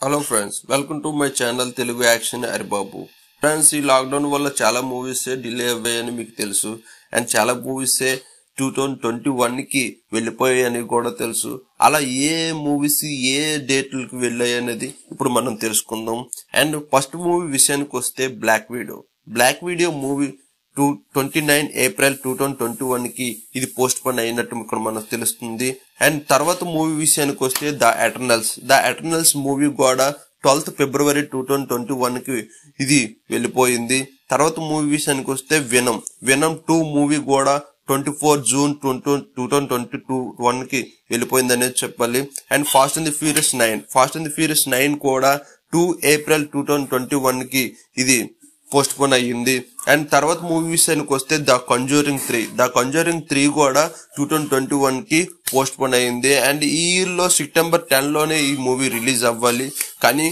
hello friends welcome to my channel Telugu action Haribabu friends ఈ lockdown వల్ల చాలా మూవీస్ డిలే అయ్యాయని మీకు తెలుసు అండ్ చాలా movies two thousand twenty one కి వెళ్ళిపోయాయని కూడా తెలుసు అలా ఏ మూవీస్ ఏ డేట్లకు వెళ్ళాయి అనేది ఇప్పుడు మనం తెలుసుకుందాం అండ్ ఫస్ట్ మూవీ విషయానికి వస్తే black video black video movie two twenty nine April two thousand twenty one కి ఇది పోస్ట్ పోన్ అయినట్టు ఇక్కడ మనకు తెలుస్తుంది అండ్ తర్వాత మూవీ విషయానికి వస్తే the Eternals the Eternals movie కూడా twelfth February two thousand twenty one కి ఇది వెళ్ళిపోయింది తర్వాత మూవీ విషయానికి వస్తే వినం వినం టూ మూవీ కూడా twenty four June twenty two thousand twenty two one కి వెళ్ళిపోయింది అనేది చెప్పాలి and fast and the furious nine fast and the furious nine కూడా two April two thousand twenty one కి ఇది పోస్ట్ పోన్ అయ్యింది and తర్వాత మూవీ విషయానికి వస్తే the Conjuring three the Conjuring three కూడా టూ థౌజండ్ ట్వంటీ వన్ కి postpone అయ్యింది అండ్ ఈ ఇయర్ లో సెప్టెంబర్ టెన్ లోనే ఈ మూవీ రిలీజ్ అవ్వాలి కానీ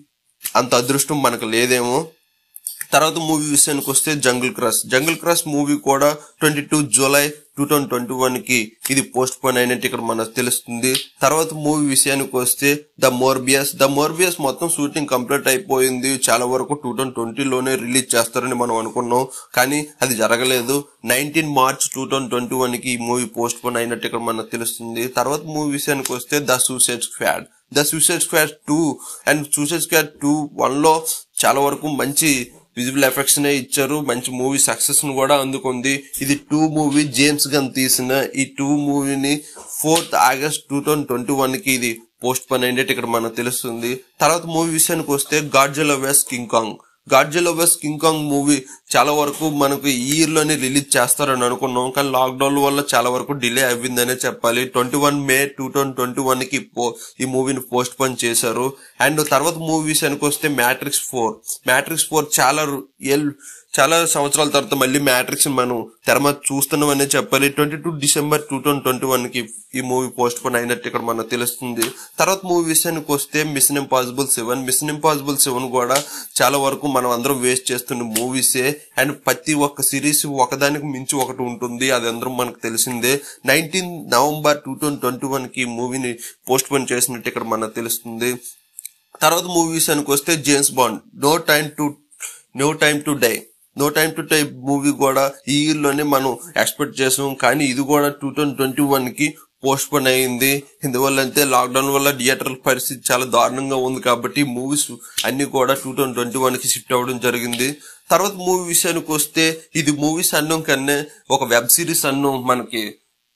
అంత అదృష్టం మనకు లేదేమో తర్వాత మూవీ విషయానికి వస్తే jungle cross jungle cross movie కూడా twenty two July two thousand twenty one కి ఇది పోస్ట్ పోన్ అయినట్టు ఇక్కడ మనకు తెలుస్తుంది తర్వాత మూవీ విషయానికి వస్తే ద మోర్బియస్ ద మోర్బియస్ మొత్తం షూటింగ్ కంప్లీట్ అయిపోయింది చాలా వరకు టూ థౌజండ్ ట్వంటీలోనే రిలీజ్ చేస్తారని మనం అనుకున్నాం కానీ అది జరగలేదు nineteen March two thousand twenty one కి ఈ మూవీ పోస్ట్ పోన్ అయినట్టు ఇక్కడ మనకు తెలుస్తుంది తర్వాత మూవీ విషయానికి వస్తే the suicide squad the suicide squad two and suicide squad two one లో చాలా వరకు మంచి విజువల్ ఎఫెక్ట్స్ నే ఇచ్చారు మంచి మూవీ సక్సెస్ ను కూడా అందుకుంది ఇది టూ మూవీ జేమ్స్ గన్ తీసిన ఈ టూ మూవీని fourth August two thousand twenty one కి ఇది పోస్ట్ పని అయినట్టు ఇక్కడ మనకు తెలుస్తుంది తర్వాత మూవీ విషయానికి వస్తే Godzilla vs King Kong Godzilla vs King Kong movie చాలా వరకు మనకు ఈ ఇయర్ లోనే రిలీజ్ చేస్తారని అనుకున్నాం కానీ లాక్డౌన్ వల్ల చాలా వరకు డిలే అయిందనే చెప్పాలి twenty one May two thousand twenty one కి పో- ఈ మూవీని పోస్ట్ పోన్ చేశారు అండ్ తర్వాత మూవీ విషయానికి వస్తే మ్యాట్రిక్స్ ఫోర్ మ్యాట్రిక్స్ ఫోర్ చాలా రు- ఏల్ చాలా సంవత్సరాల తర్వాత మళ్ళీ మ్యాట్రిక్స్ మనం తెరమ చూస్తున్నామనే చెప్పాలి twenty two December two thousand twenty one కి ఈ మూవీ పోస్ట్ పోన్ అయినట్టు ఇక్కడ మనకు తెలుస్తుంది తర్వాత మూవీ విషయానికి వస్తే mission impossible seven mission impossible seven కూడా చాలా వరకు మనం అందరం వేస్ట్ చేస్తున్న మూవీసే అండ్ ప్రతి ఒక్క సిరీస్ ఒకదానికి మించి ఒకటి ఉంటుంది అది అందరం మనకు తెలిసిందే nineteen November two thousand twenty one కి మూవీని పోస్ట్ పోన్ చేసినట్టు ఇక్కడ మనకు తెలుస్తుంది తర్వాత మూవీ విషయానికి వస్తే James Bond no time to no time to die no time to die movie కూడా ఈ ఇయర్ లోనే మనం ఎక్స్పెక్ట్ చేసాం కానీ ఇది కూడా టూ థౌజండ్ ట్వంటీ వన్ కి పోస్ట్ పోన్ అయింది ఇందువల్ల అయితే లాక్డౌన్ వల్ల థియేటర్ పరిస్థితి చాలా దారుణంగా ఉంది కాబట్టి మూవీస్ అన్ని కూడా టూ థౌజండ్ ట్వంటీ వన్ కి షిఫ్ట్ అవ్వడం జరిగింది తర్వాత మూవీ విషయానికి వస్తే ఇది మూవీస్ అన్నం కన్నా ఒక వెబ్ సిరీస్ అన్నం మనకి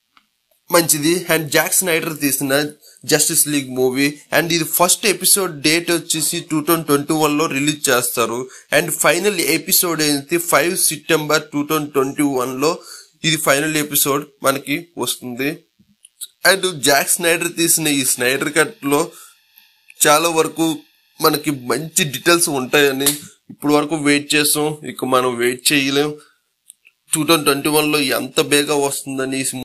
మంచిది అండ్ జాక్ స్నైడర్ తీసిన జస్టిస్ లీగ్ మూవీ అండ్ ఇది ఫస్ట్ ఎపిసోడ్ డేట్ వచ్చేసి టూ థౌజండ్ ట్వంటీ వన్ లో రిలీజ్ చేస్తారు అండ్ ఫైనల్ ఎపిసోడ్ ఏంటి five September two thousand twenty one లో ఇది ఫైనల్ ఎపిసోడ్ మనకి వస్తుంది అండ్ జాక్ స్నైడర్ తీసిన ఈ స్నైడర్ కట్ లో చాలా వరకు మనకి మంచి డీటెయిల్స్ ఉంటాయని ఇప్పుడు వరకు వెయిట్ చేస్తాం ఇక మనం వెయిట్ చేయలేం టూ థౌజండ్ ట్వంటీ వన్ లో ఎంత బేగా వస్తుందని ఈ